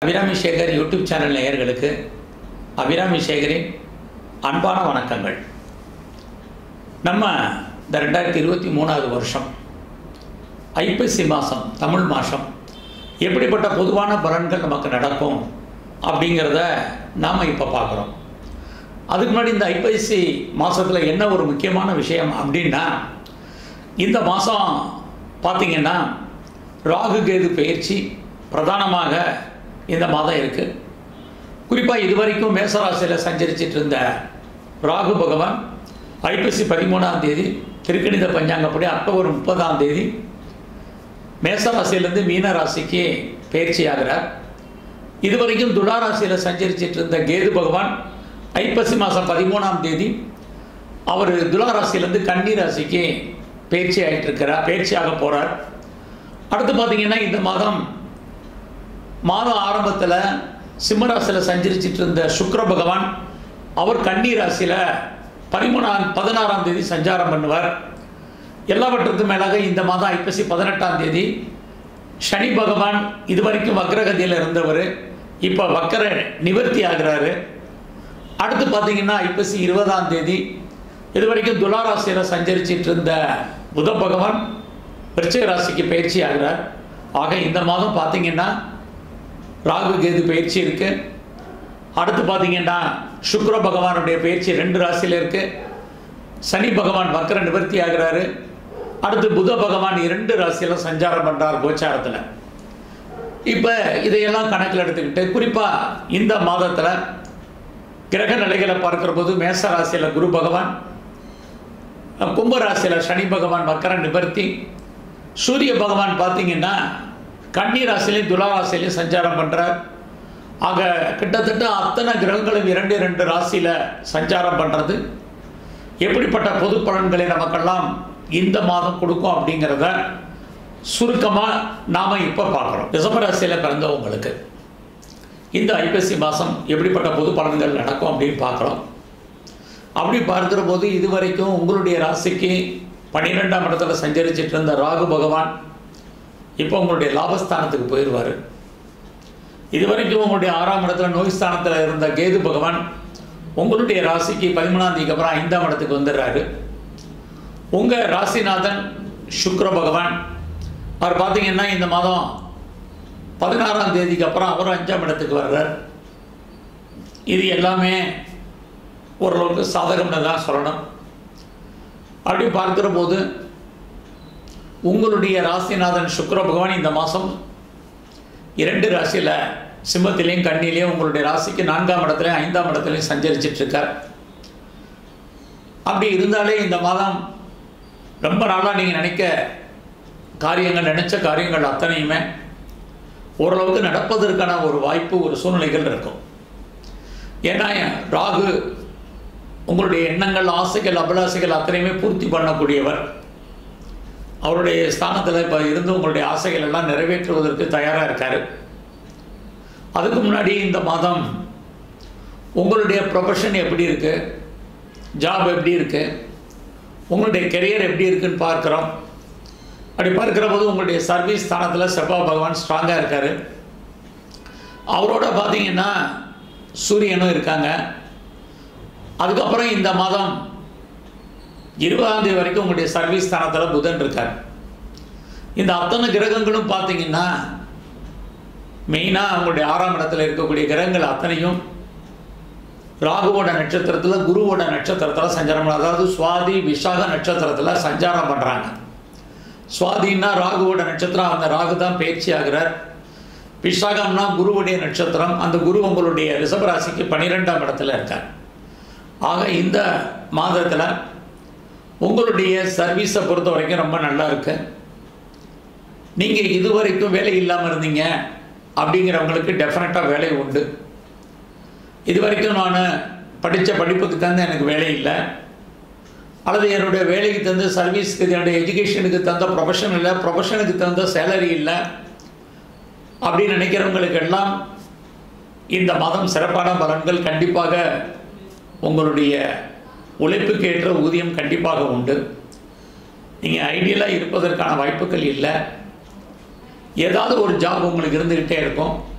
Abirami Sekar YouTube channel நேயர்களுக்கு அபிராமி சேகரின் அன்பான வணக்கங்கள் நம்ம இந்த ரெண்டாயிரத்தி இருபத்தி மூணாவது வருஷம் ஐப்பசி மாதம் தமிழ் மாதம் எப்படிப்பட்ட பொதுவான பலன்கள் நமக்கு நடக்கும் அப்படிங்கிறத நாம் இப்போ பார்க்குறோம் அதுக்கு முன்னாடி இந்த ஐப்பசி மாதத்தில் என்ன ஒரு முக்கியமான விஷயம் அப்படின்னா இந்த மாதம் பார்த்திங்கன்னா ராகு கேது பயிற்சி பிரதானமாக இந்த மாதம் இருக்குது குறிப்பாக இதுவரைக்கும் மேசராசியில் சஞ்சரிச்சிட்டு இருந்த ராகு பகவான் ஐப்பசி பதிமூணாம் தேதி திருக்கணித பஞ்சாங்கப்படி அக்டோபர் முப்பதாம் தேதி மேசராசியிலேருந்து மீன ராசிக்கு பயிற்சி ஆகிறார் இதுவரைக்கும் துளாராசியில் சஞ்சரிச்சிட்டு இருந்த கேது பகவான் ஐப்பசி மாதம் பதிமூணாம் தேதி அவர் துளாராசியிலேருந்து கன்னி ராசிக்கு பயிற்சி ஆகிட்டு இருக்கிறார் பயிற்சியாக போகிறார் அடுத்து பார்த்தீங்கன்னா இந்த மாதம் மாதம் ஆரம்பத்தில் சிம்மராசியில் சஞ்சரிச்சிட்டு இருந்த சுக்கிர பகவான் அவர் கன்னி ராசியில் பதிமூணாம் பதினாறாம் தேதி சஞ்சாரம் பண்ணுவார் எல்லாவற்றுக்கும் மேலாக இந்த மாதம் ஐப்பசி பதினெட்டாம் தேதி சனி பகவான் இதுவரைக்கும் வக்ரகதியில் இருந்தவர் இப்போ வக்கர நிவர்த்தி ஆகிறாரு அடுத்து பார்த்தீங்கன்னா ஐப்பசி இருபதாம் தேதி இதுவரைக்கும் துளாராசியில் சஞ்சரிச்சிட்டு இருந்த புத பகவான் விருச்சிக ராசிக்கு பயிற்சி ஆகிறார் ஆக இந்த மாதம் பார்த்தீங்கன்னா ராகு கேது பயிற்சி இருக்கு அடுத்து பார்த்தீங்கன்னா சுக்ர பகவானுடைய பயிற்சி ரெண்டு ராசியில் இருக்கு சனி பகவான் வக்கர நிவர்த்தி ஆகிறாரு அடுத்து புத பகவான் இரண்டு ராசியில் சஞ்சாரம் பண்ணுறார் கோச்சாரத்தில் இப்போ இதையெல்லாம் கணக்கில் எடுத்துக்கிட்டு குறிப்பாக இந்த மாதத்தில் கிரக நிலைகளை பார்க்குற போது மேச ராசியில் குரு பகவான் கும்ப ராசியில் சனி பகவான் வக்கர நிவர்த்தி சூரிய பகவான் பார்த்தீங்கன்னா கன்னி ராசிலையும் துலா ராசிலையும் சஞ்சாரம் பண்ணுறார் ஆக கிட்டத்தட்ட அத்தனை கிரகங்களும் இரண்டு இரண்டு ராசியில் சஞ்சாரம் பண்ணுறது எப்படிப்பட்ட பொது பலன்களை நமக்கெல்லாம் இந்த மாதம் கொடுக்கும் அப்படிங்கிறத சுருக்கமாக நாம் இப்போ பார்க்குறோம் ரிசபராசியில் பிறந்தவங்களுக்கு இந்த ஐப்பசி மாதம் எப்படிப்பட்ட பொது பலன்கள் நடக்கும் அப்படின்னு பார்க்குறோம் அப்படி பார்க்குற போது இதுவரைக்கும் உங்களுடைய ராசிக்கு பன்னிரெண்டாம் இடத்துல சஞ்சரிச்சிட்டு இருந்த ராகு பகவான் இப்போ உங்களுடைய லாபஸ்தானத்துக்கு போயிடுவார் இதுவரைக்கும் உங்களுடைய ஆறாம் இடத்துல நோய் ஸ்தானத்தில் இருந்த கேது பகவான் உங்களுடைய ராசிக்கு பதிமூணாம் தேதிக்கு அப்புறம் ஐந்தாம் இடத்துக்கு வந்துடுறாரு உங்கள் ராசிநாதன் சுக்ர பகவான் அவர் பார்த்தீங்கன்னா இந்த மாதம் பதினாறாம் தேதிக்கு அப்புறம் அவர் அஞ்சாம் இடத்துக்கு வர்றார் இது எல்லாமே ஓரளவுக்கு சாதகம்னு தான் சொல்லணும் அப்படி பார்க்கிற போது உங்களுடைய ராசிநாதன் சுக்கர பகவான் இந்த மாதம் இரண்டு ராசியில் சிம்மத்திலையும் கண்ணிலையும் உங்களுடைய ராசிக்கு நான்காம் இடத்துலையும் ஐந்தாம் இடத்துலையும் சஞ்சரிச்சிட்டு இருக்கார் அப்படி இருந்தாலே இந்த மாதம் ரொம்ப நாளாக நீங்கள் நினைக்க காரியங்கள் நினைச்ச காரியங்கள் அத்தனையுமே ஓரளவுக்கு நடப்பதற்கான ஒரு வாய்ப்பு ஒரு சூழ்நிலைகள் இருக்கும் ஏன்னா ராகு உங்களுடைய எண்ணங்கள் ஆசைகள் அபிலாசைகள் அத்தனையுமே பூர்த்தி பண்ணக்கூடியவர் அவருடைய ஸ்தானத்தில் இப்போ இருந்து உங்களுடைய ஆசைகள் எல்லாம் நிறைவேற்றுவதற்கு தயாராக இருக்கார் அதுக்கு முன்னாடி இந்த மாதம் உங்களுடைய ப்ரொஃபஷன் எப்படி இருக்குது ஜாப் எப்படி இருக்குது உங்களுடைய கெரியர் எப்படி இருக்குன்னு பார்க்குறோம் அப்படி பார்க்குற போது உங்களுடைய சர்வீஸ் ஸ்தானத்தில் செவ்வாய் பகவான் ஸ்ட்ராங்காக இருக்கார் அவரோட பார்த்தீங்கன்னா சூரியனும் இருக்காங்க அதுக்கப்புறம் இந்த மாதம் இருபதாம் தேதி வரைக்கும் உங்களுடைய சர்வீஸ் ஸ்தானத்தில் புதன் இருக்கார் இந்த அத்தனை கிரகங்களும் பார்த்தீங்கன்னா மெயினாக அவங்களுடைய ஆறாம் இடத்துல இருக்கக்கூடிய கிரகங்கள் அத்தனையும் ராகுவோட நட்சத்திரத்தில் குருவோட நட்சத்திரத்தில் சஞ்சாரம் அதாவது சுவாதி விசாக நட்சத்திரத்தில் சஞ்சாரம் பண்ணுறாங்க சுவாதின்னா ராகுவோட நட்சத்திரம் அந்த ராகு தான் பயிற்சி ஆகிறார் விசாகம்னா குருவுடைய நட்சத்திரம் அந்த குரு உங்களுடைய ரிஷபராசிக்கு பன்னிரெண்டாம் இடத்துல இருக்கார் ஆக இந்த மாதத்தில் உங்களுடைய சர்வீஸை பொறுத்த வரைக்கும் ரொம்ப நல்லா இருக்கு நீங்கள் இது வரைக்கும் வேலை இல்லாமல் இருந்தீங்க அப்படிங்கிறவங்களுக்கு டெஃபினட்டாக வேலை உண்டு இது வரைக்கும் நான் படித்த படிப்புக்கு தந்து எனக்கு வேலை இல்லை அல்லது என்னுடைய வேலைக்கு தந்து சர்வீஸ்க்கு என்னுடைய எஜுகேஷனுக்கு தந்த ப்ரொஃபஷன் இல்லை ப்ரொஃபஷனுக்கு தந்த சேலரி இல்லை அப்படின்னு நினைக்கிறவங்களுக்கு எல்லாம் இந்த மாதம் சிறப்பான பலன்கள் கண்டிப்பாக உங்களுடைய உழைப்புக்கு ஏற்ற ஊதியம் கண்டிப்பாக உண்டு நீங்கள் ஐடியலாக இருப்பதற்கான வாய்ப்புகள் இல்லை ஏதாவது ஒரு ஜாப் உங்களுக்கு இருந்துக்கிட்டே இருக்கும்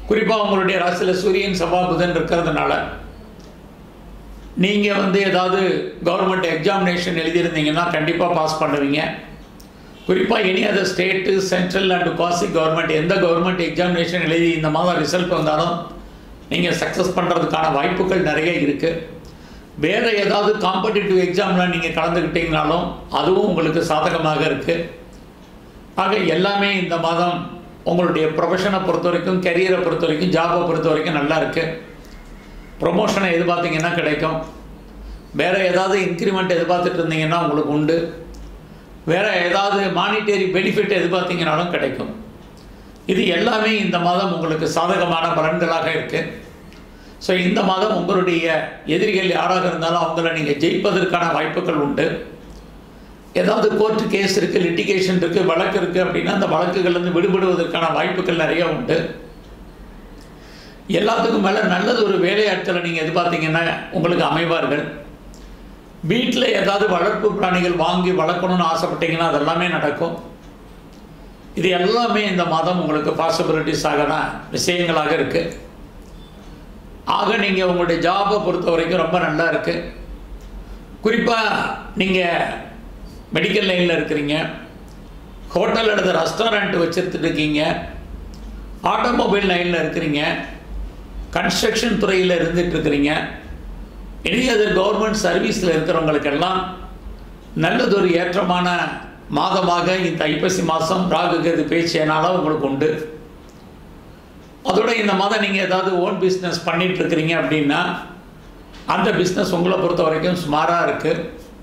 குறிப்பாக உங்களுடைய ராசியில் சூரியன் செவ்வாய் புதன் இருக்கிறதுனால நீங்கள் வந்து ஏதாவது கவர்மெண்ட் எக்ஸாமினேஷன் எழுதியிருந்தீங்கன்னா கண்டிப்பாக பாஸ் பண்ணுவீங்க குறிப்பாக any other state central and quasi government எந்த கவர்மெண்ட் எக்ஸாமினேஷன் எழுதி இந்த மாதம் ரிசல்ட் வந்தாலும் நீங்கள் சக்ஸஸ் பண்ணுறதுக்கான வாய்ப்புகள் நிறைய இருக்குது வேறு ஏதாவது காம்படிட்டிவ் எக்ஸாமில் நீங்கள் கலந்துக்கிட்டீங்கனாலும் அதுவும் உங்களுக்கு சாதகமாக இருக்குது ஆக எல்லாமே இந்த மாதம் உங்களுடைய ப்ரொஃபஷனை பொறுத்த வரைக்கும் கெரியரை பொறுத்த வரைக்கும் ஜாபை பொறுத்த வரைக்கும் நல்லா இருக்குது ப்ரொமோஷனை எதிர்பார்த்தீங்கன்னா கிடைக்கும் வேறு ஏதாவது இன்க்ரிமெண்ட் எதிர்பார்த்துட்டு இருந்தீங்கன்னா உங்களுக்கு உண்டு வேறு ஏதாவது மானிட்டரி பெனிஃபிட் எதிர்பார்த்தீங்கனாலும் கிடைக்கும் இது எல்லாமே இந்த மாதம் உங்களுக்கு சாதகமான பலன்களாக இருக்குது ஸோ இந்த மாதம் உங்களுடைய எதிரிகள் யாராக இருந்தாலும் அவங்கள நீங்கள் ஜெயிப்பதற்கான வாய்ப்புகள் உண்டு ஏதாவது கோர்ட்டு கேஸ் இருக்குது லிட்டிகேஷன் இருக்குது வழக்கு இருக்குது அப்படின்னா அந்த வழக்குகள்லேருந்து விடுபடுவதற்கான வாய்ப்புகள் நிறைய உண்டு எல்லாத்துக்கும் மேலே நல்லது ஒரு வேலையாட்களை நீங்கள் எதிர்பார்த்தீங்கன்னா உங்களுக்கு அமைவார்கள் வீட்டில் ஏதாவது வளர்ப்பு பிராணிகள் வாங்கி வளர்க்கணும்னு ஆசைப்பட்டீங்கன்னா அதெல்லாமே நடக்கும் இது எல்லாமே இந்த மாதம் உங்களுக்கு பாசிபிலிட்டிஸ் ஆகின விஷயங்களாக இருக்குது ஆக நீங்கள் உங்களுடைய ஜாபை பொறுத்த வரைக்கும் ரொம்ப நல்லா இருக்குது குறிப்பாக நீங்கள் மெடிக்கல் லைனில் இருக்கிறீங்க ஹோட்டல் அல்லது ரெஸ்டாரண்ட் வச்சுருந்துட்டு இருக்கீங்க ஆட்டோமொபைல் லைனில் இருக்கிறீங்க கன்ஸ்ட்ரக்ஷன் துறையில் இருந்துட்டு இருக்கிறீங்க எனி அதர் கவர்மெண்ட் சர்வீஸில் இருக்கிறவங்களுக்கெல்லாம் நல்லதொரு ஏற்றமான மாதமாக இந்த ஐப்பசி மாதம் ராகு கேது பேச்சியனால உங்களுக்கு உண்டு அதோட இந்த மாதம் நீங்கள் ஏதாவது ஓன் பிஸ்னஸ் பண்ணிட்டு இருக்கிறீங்க அப்படின்னா அந்த பிஸ்னஸ் உங்களை பொறுத்த வரைக்கும் சுமாராக இருக்குது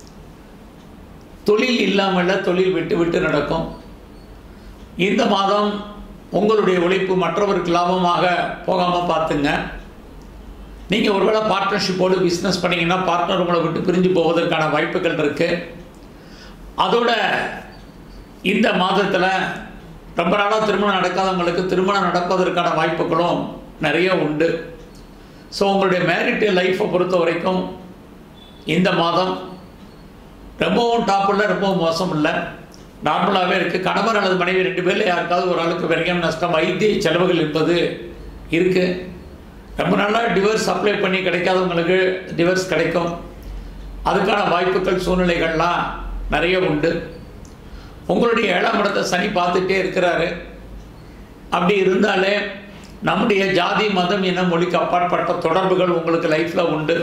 தொழில் இல்லாமல் தொழில் விட்டு விட்டு நடக்கும் இந்த மாதம் உங்களுடைய உழைப்பு மற்றவருக்கு லாபமாக போகாமல் பார்த்துங்க நீங்கள் ஒருவேளை பார்ட்னர்ஷிப்போடு பிஸ்னஸ் பண்ணீங்கன்னா பார்ட்னர் உங்களை விட்டு பிரிஞ்சு போவதற்கான வாய்ப்புகள் இருக்குது அதோட இந்த மாதத்தில் ரொம்ப நாளாக திருமணம் நடக்காதவங்களுக்கு திருமணம் நடப்பதற்கான வாய்ப்புகளும் நிறைய உண்டு ஸோ உங்களுடைய மேரிட் லைஃப்பை பொறுத்த வரைக்கும் இந்த மாதம் ரொம்பவும் டாப் இல்லை ரொம்பவும் மோசம் இல்லை நார்மலாகவே இருக்குது கணவர் அல்லது மனைவி ரெண்டு பேரில் யாருக்காவது ஒரு ஆளுக்கு விரயம் நஷ்டம் வைத்திய செலவுகள் என்பது இருக்குது ரொம்ப நாளாக டிவர்ஸ் அப்ளை பண்ணி கிடைக்காதவங்களுக்கு டிவர்ஸ் கிடைக்கும் அதுக்கான வாய்ப்புகள் சூழ்நிலைகள்லாம் நிறைய உண்டு உங்களுடைய ஏழாம் இடத்தை சனி பார்த்துட்டே இருக்கிறாரு அப்படி இருந்தாலே நம்முடைய ஜாதி மதம் இன மொழிக்கு அப்பாற்பட்ட தொடர்புகள் உங்களுக்கு லைஃப்பில் உண்டு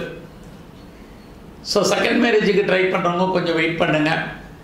ஸோ செகண்ட் மேரேஜுக்கு ட்ரை பண்ணுறவங்க கொஞ்சம் வெயிட் பண்ணுங்கள்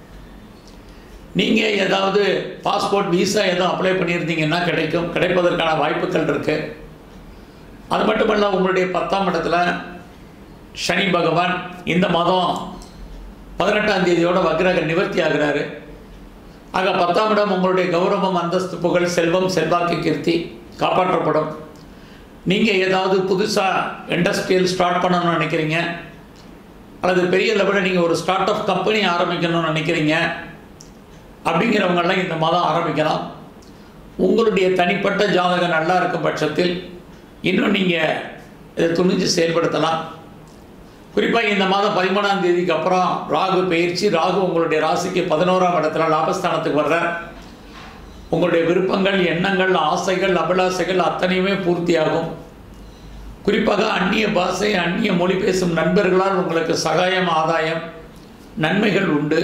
நீங்கள் ஏதாவது பாஸ்போர்ட் விசா எதுவும் அப்ளை பண்ணியிருந்தீங்கன்னா கிடைக்கும் கிடைப்பதற்கான வாய்ப்புகள் இருக்குது அது மட்டுமல்ல உங்களுடைய பத்தாம் இடத்துல சனி பகவான் இந்த மாதம் பதினெட்டாம் தேதியோட வக்ரக நிவர்த்தி ஆகிறாரு ஆக பத்தாம் இடம் உங்களுடைய கௌரவம் அந்தஸ்து புகழ் செல்வம் செல்வாக்கு கீர்த்தி காப்பாற்றப்படும் நீங்கள் ஏதாவது புதுசாக இண்டஸ்ட்ரியல் ஸ்டார்ட் பண்ணணும்னு நினைக்கிறீங்க அல்லது பெரிய லெவலில் நீங்கள் ஒரு ஸ்டார்ட் அப் கம்பெனி ஆரம்பிக்கணும்னு நினைக்கிறீங்க அப்படிங்கிறவங்கெல்லாம் இந்த மாதம் ஆரம்பிக்கலாம் உங்களுடைய தனிப்பட்ட ஜாதகம் நல்லா இருக்கும் பட்சத்தில் இன்னும் நீங்கள் இதை துணிஞ்சு செயல்படுத்தலாம் குறிப்பாக இந்த மாதம் பதிமூணாம் தேதிக்கு அப்புறம் ராகு பயிற்சி ராகு உங்களுடைய ராசிக்கு பதினோராம் இடத்துல லாபஸ்தானத்துக்கு வர்றார் உங்களுடைய விருப்பங்கள் எண்ணங்கள் ஆசைகள் அபிலாசைகள் அத்தனையுமே பூர்த்தியாகும் குறிப்பாக அந்நிய பாஷை அந்நிய மொழி பேசும் நண்பர்களால் உங்களுக்கு சகாயம் ஆதாயம் நன்மைகள் உண்டு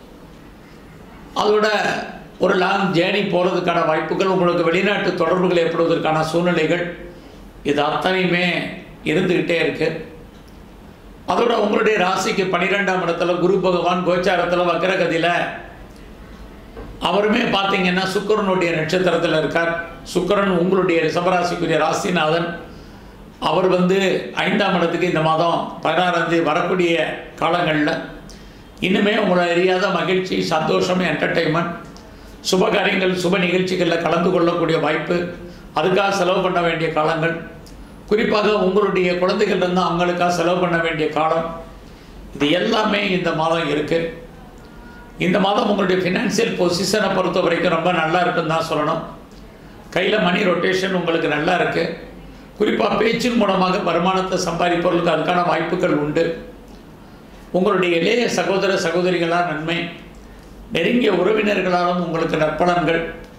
அதோட ஒரு லாங் ஜேர்னி போகிறதுக்கான வாய்ப்புகள் உங்களுக்கு வெளிநாட்டு தொடர்புகள் ஏற்படுவதற்கான சூழ்நிலைகள் இது அத்தனையுமே இருந்துக்கிட்டே இருக்குது அதோட உங்களுடைய ராசிக்கு பன்னிரெண்டாம் இடத்துல குரு பகவான் கோச்சாரத்தில் வக்கரகதியில் அவருமே பார்த்தீங்கன்னா சுக்கரனுடைய நட்சத்திரத்தில் இருக்கார் சுக்கரன் உங்களுடைய ரிஷபராசிக்குரிய ராசிநாதன் அவர் வந்து ஐந்தாம் இடத்துக்கு இந்த மாதம் பதினாறாம் தேதி வரக்கூடிய காலங்களில் இன்னுமே உங்களை அறியாத மகிழ்ச்சி சந்தோஷம் என்டர்டெயின்மெண்ட் சுப காரியங்கள் சுப நிகழ்ச்சிகளில் கலந்து கொள்ளக்கூடிய வாய்ப்பு அதுக்காக செலவு பண்ண வேண்டிய காலங்கள் குறிப்பாக உங்களுடைய குழந்தைகள் இருந்தால் அவங்களுக்காக செலவு பண்ண வேண்டிய காலம் இது எல்லாமே இந்த மாதம் இருக்குது இந்த மாதம் உங்களுடைய ஃபினான்சியல் பொசிஷனை பொறுத்த வரைக்கும் ரொம்ப நல்லா இருக்குன்னு தான் சொல்லணும் கையில் மணி ரொட்டேஷன் உங்களுக்கு நல்லா இருக்குது குறிப்பாக பேச்சின் மூலமாக வருமானத்தை சம்பாதிப்பவர்களுக்கு அதுக்கான வாய்ப்புகள் உண்டு உங்களுடைய இளைய சகோதர சகோதரிகளால் நன்மை நெருங்கிய உறவினர்களாலும் உங்களுக்கு நற்பலன்கள்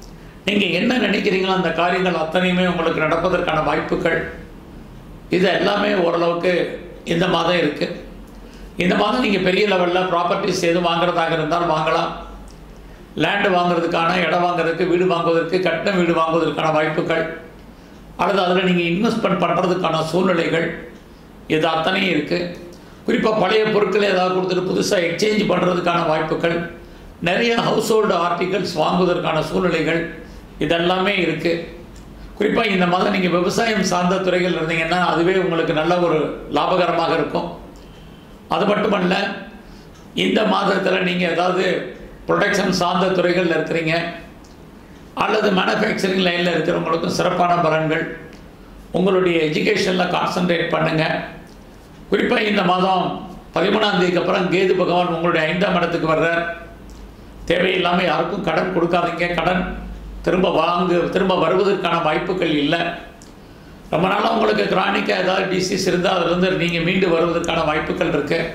நீங்கள் என்ன நினைக்கிறீங்களோ அந்த காரியங்கள் அத்தனையுமே உங்களுக்கு நடப்பதற்கான வாய்ப்புகள் இது எல்லாமே ஓரளவுக்கு இந்த மாதம் இருக்குது இந்த மாதம் நீங்கள் பெரிய லெவலில் ப்ராப்பர்ட்டிஸ் எதுவும் வாங்குறதாக இருந்தால் வாங்கலாம் லேண்டு வாங்குறதுக்கான இடம் வாங்குறதுக்கு வீடு வாங்குவதற்கு கட்டின வீடு வாங்குவதற்கான வாய்ப்புகள் அல்லது அதில் நீங்கள் இன்வெஸ்ட்மெண்ட் பண்ணுறதுக்கான சூழ்நிலைகள் இது அத்தனையும் இருக்குது குறிப்பாக பழைய பொருட்களை ஏதாவது கொடுத்துட்டு புதுசாக எக்ஸ்சேஞ்ச் பண்ணுறதுக்கான வாய்ப்புகள் நிறைய ஹவுஸ் ஹோல்டு ஆர்டிகல்ஸ் வாங்குவதற்கான சூழ்நிலைகள் இதெல்லாமே இருக்குது குறிப்பாக இந்த மாதம் நீங்கள் விவசாயம் சார்ந்த துறைகள் இருந்தீங்கன்னா அதுவே உங்களுக்கு நல்ல ஒரு லாபகரமாக இருக்கும் அது மட்டுமல்ல இந்த மாதத்தில் நீங்கள் ஏதாவது ப்ரொடக்ஷன் சார்ந்த துறைகளில் இருக்கிறீங்க அல்லது மேனுஃபேக்சரிங் லைனில் இருக்கிறவங்களுக்கும் சிறப்பான பலன்கள் உங்களுடைய எஜுகேஷனில் கான்சன்ட்ரேட் பண்ணுங்கள் குறிப்பாக இந்த மாதம் பதிமூணாம் தேதிக்கு அப்புறம் கேது பகவான் உங்களுடைய ஐந்தாம் இடத்துக்கு வர்றார் தேவையில்லாமல் யாருக்கும் கடன் கொடுக்காதீங்க கடன் திரும்ப வாங்கு திரும்ப வருவதற்கான வாய்ப்புகள் இல்லை ரொம்ப நாளாக உங்களுக்கு கிரானிக்காக ஏதாவது டிசீஸ் இருந்தால் அதுலேருந்து நீங்கள் மீண்டு வருவதற்கான வாய்ப்புகள் இருக்குது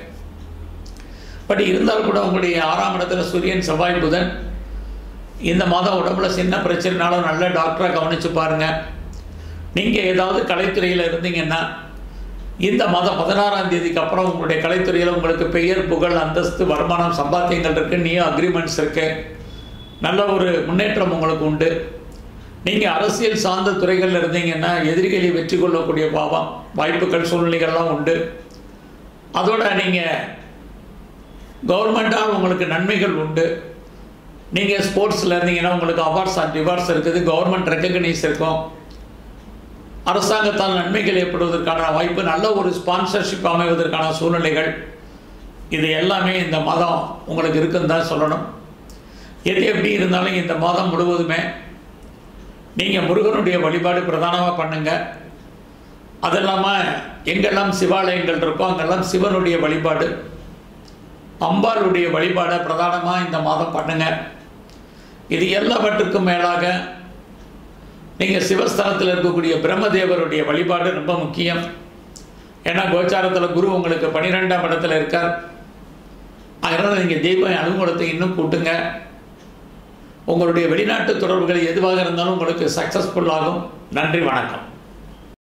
பட் இருந்தாலும் கூட உங்களுடைய ஆறாம் இடத்துல சூரியன் செவ்வாய் புதன் இந்த மாதம் உடம்புல சின்ன பிரச்சனைனாலும் நல்ல டாக்டராக கவனித்து பாருங்கள் நீங்கள் ஏதாவது கலைத்துறையில் இருந்தீங்கன்னா இந்த மாதம் பதினாறாம் தேதிக்கு அப்புறம் உங்களுடைய கலைத்துறையில் உங்களுக்கு பெயர் புகழ் அந்தஸ்து வருமானம் சம்பாத்தியங்கள் இருக்குது நியூ அக்ரிமெண்ட்ஸ் இருக்குது நல்ல ஒரு முன்னேற்றம் உங்களுக்கு உண்டு நீங்கள் அரசியல் சார்ந்த துறைகளில் இருந்தீங்கன்னா எதிரிகளை வெற்றி கொள்ளக்கூடிய பாவம் வாய்ப்புகள் சூழ்நிலைகள்லாம் உண்டு அதோட நீங்கள் கவர்மெண்ட்டால் உங்களுக்கு நன்மைகள் உண்டு நீங்கள் ஸ்போர்ட்ஸில் இருந்தீங்கன்னா உங்களுக்கு அவார்ட்ஸ் அண்ட் ரிவார்ட்ஸ் இருக்குது கவர்மெண்ட் ரெக்கக்னைஸ் இருக்கும் அரசாங்கத்தால் நன்மைகள் ஏற்படுவதற்கான வாய்ப்பு நல்ல ஒரு ஸ்பான்சர்ஷிப் அமைவதற்கான சூழ்நிலைகள் இது எல்லாமே இந்த மாதம் உங்களுக்கு இருக்குன்னு தான் சொல்லணும் எது எப்படி இருந்தாலும் இந்த மாதம் முழுவதுமே நீங்கள் முருகனுடைய வழிபாடு பிரதானமாக பண்ணுங்கள் அது இல்லாமல் எங்கெல்லாம் சிவாலயங்கள் இருக்கோ அங்கெல்லாம் சிவனுடைய வழிபாடு அம்பாளுடைய வழிபாடை பிரதானமாக இந்த மாதம் பண்ணுங்கள் இது எல்லாவற்றுக்கும் மேலாக நீங்கள் சிவஸ்தானத்தில் இருக்கக்கூடிய பிரம்மதேவருடைய வழிபாடு ரொம்ப முக்கியம் ஏன்னா கோச்சாரத்தில் குரு உங்களுக்கு பன்னிரெண்டாம் இடத்துல இருக்கார் அதனால் நீங்கள் தெய்வ அனுகூலத்தை இன்னும் கூட்டுங்க உங்களுடைய வெளிநாட்டு தொடர்புகள் எதுவாக இருந்தாலும் உங்களுக்கு சக்ஸஸ்ஃபுல் ஆகும் நன்றி வணக்கம்